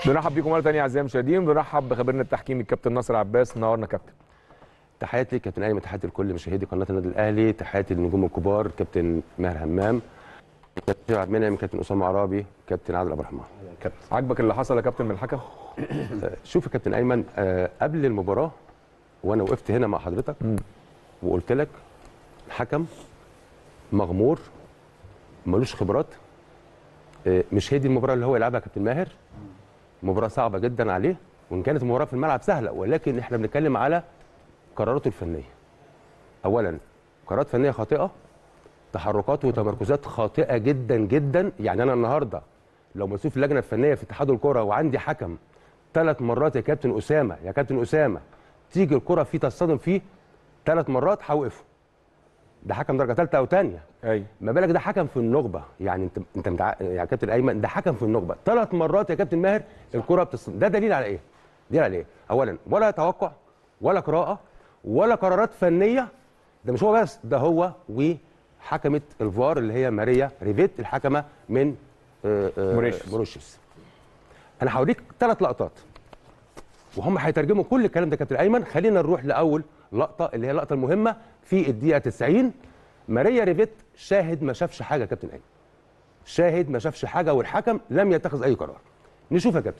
بنرحب بيكم مره ثانيه اعزائي المشاهدين بنرحب بخبيرنا التحكيمي الكابتن ناصر عباس نورنا كابتن تحياتي كابتن ايمن تحياتي لكل مشاهدي قناه النادي الاهلي تحياتي للنجوم الكبار كابتن ماهر همام كابتن عبد المنعم كابتن اسامه عرابي كابتن عادل عبد الرحمن كابتن عاجبك اللي حصل يا كابتن من الحكم آه، شوف يا كابتن ايمن آه، قبل المباراه وانا وقفت هنا مع حضرتك مم. وقلت لك الحكم مغمور ملوش خبرات آه، مش هي دي المباراه اللي هو يلعبها كابتن ماهر مباراه صعبه جدا عليه وان كانت المباراه في الملعب سهله ولكن احنا بنتكلم على قراراته الفنيه اولا قرارات فنيه خاطئه تحركات وتمركزات خاطئه جدا جدا يعني انا النهارده لو مسؤول في اللجنه الفنيه في اتحاد الكره وعندي حكم ثلاث مرات يا كابتن اسامه يا كابتن اسامه تيجي الكره فيه تصطدم فيه ثلاث مرات هوقفه ده حكم درجه ثالثه او ثانيه ايوه ما بالك ده حكم في النخبه يعني انت انت متع... يا كابتن ايمن ده حكم في النخبه ثلاث مرات يا كابتن ماهر الكره بتصطدم ده دليل على ايه دليل على ايه اولا ولا توقع ولا قراءه ولا قرارات فنيه ده مش هو بس ده هو وحكمه الفار اللي هي ماريا ريفيت الحكمه من آه، آه، موريشيوس. موريشيوس انا هوريك ثلاث لقطات وهم هيترجموا كل الكلام ده يا كابتن ايمن خلينا نروح لاول لقطه اللي هي اللقطه المهمه في الدقيقه 90 ماريا ريفيت شاهد ما شافش حاجه يا كابتن ايمن شاهد ما شافش حاجه والحكم لم يتخذ اي قرار نشوف يا كابتن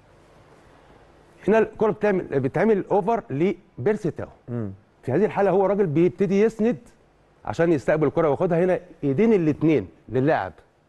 هنا الكره بتعمل بتعمل اوفر لبيرسي تاو في هذه الحاله هو راجل بيبتدي يسند عشان يستقبل الكره وياخدها هنا ايدين الاثنين للاعب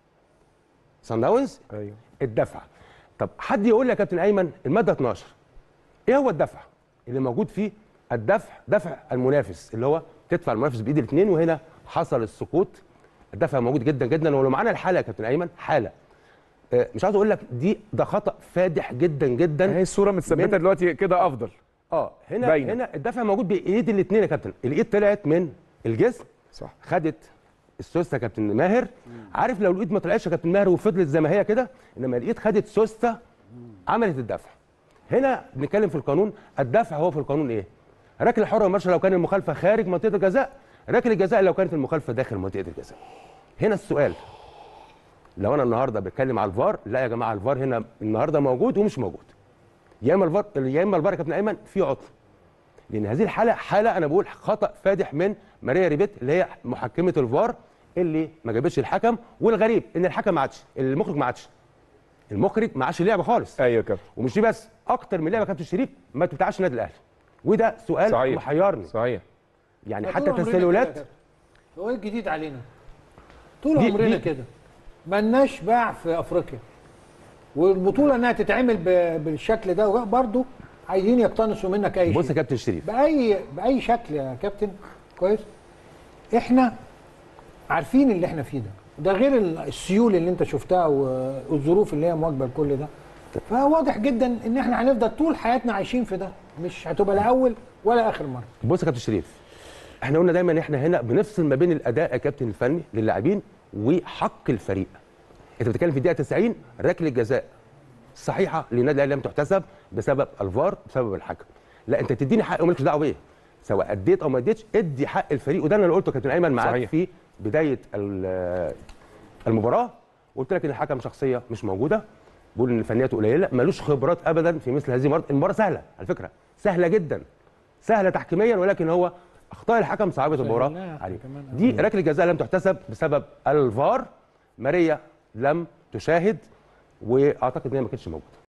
سان داونز ايوه الدفع طب حد يقول لي يا كابتن ايمن الماده 12 ايه هو الدفع اللي موجود فيه الدفع دفع المنافس اللي هو تدفع المنافس بايد الاثنين وهنا حصل السقوط الدفع موجود جدا جدا ولو معانا الحاله يا كابتن ايمن حاله آه، مش عاوز اقول لك دي ده خطا فادح جدا جدا هي الصوره متثبته من- دلوقتي كده افضل اه هنا باينة. هنا الدفع موجود بايد الاثنين يا كابتن الايد طلعت من الجسم صح خدت السوسته يا كابتن ماهر عارف لو الايد ما طلعتش يا كابتن ماهر وفضلت زي ما هي كده انما الايد خدت سوسته عملت الدفع هنا بنتكلم في القانون الدفع هو في القانون ايه ركله الحره والمرشد لو كان المخالفه خارج منطقه الجزاء ركله الجزاء لو كانت المخالفه داخل منطقه الجزاء هنا السؤال لو انا النهارده بتكلم على الفار لا يا جماعه الفار هنا النهارده موجود ومش موجود يا اما الفار يا اما الفار يا كابتن ايمن في عطل لان هذه الحاله حاله انا بقول خطا فادح من ماريا ريبيت اللي هي محكمه الفار اللي ما جابتش الحكم والغريب ان الحكم ما عادش المخرج ما عادش المخرج ما عادش لعبه خالص ايوه يا كابتن ومش دي بس اكتر من لعبه يا كابتن شريف ما بتاعش النادي الاهلي وده سؤال صحيح محيرني صحيح يعني طول حتى عمرنا كده يا التسللات كابتن. هو ايه الجديد علينا؟ طول دي- عمرنا دي- كده ملناش باع في افريقيا والبطوله انها تتعمل ب- بالشكل ده برضه عايزين يقتنصوا منك اي بص يا شيء كابتن شريف باي باي شكل يا كابتن كويس احنا عارفين اللي احنا فيه ده ده غير ال- السيول اللي انت شفتها و- والظروف اللي هي مواجبه لكل ده فواضح جدا ان احنا هنفضل طول حياتنا عايشين في ده مش هتبقى لا اول ولا اخر مره بص يا كابتن شريف احنا قلنا دايما احنا هنا بنفصل ما بين الاداء يا كابتن الفني للاعبين وحق الفريق انت بتتكلم في الدقيقه 90 ركله جزاء صحيحه للنادي الاهلي لم تحتسب بسبب الفار بسبب الحكم لا انت تديني حق ومالكش دعوه بيه سواء اديت او ما اديتش ادي حق الفريق وده انا اللي قلته يا كابتن ايمن معاك صحيح. في بدايه ال- المباراه قلت لك ان الحكم شخصيه مش موجوده بقول ان فنياته قليله ملوش خبرات ابدا في مثل هذه المباراه المباراه سهله على فكره سهله جدا سهله تحكيميا ولكن هو اخطاء الحكم صعبت المباراه سهلناها عليه كمان. دي ركله جزاء لم تحتسب بسبب الفار ماريا لم تشاهد واعتقد ان هي ما كانتش موجوده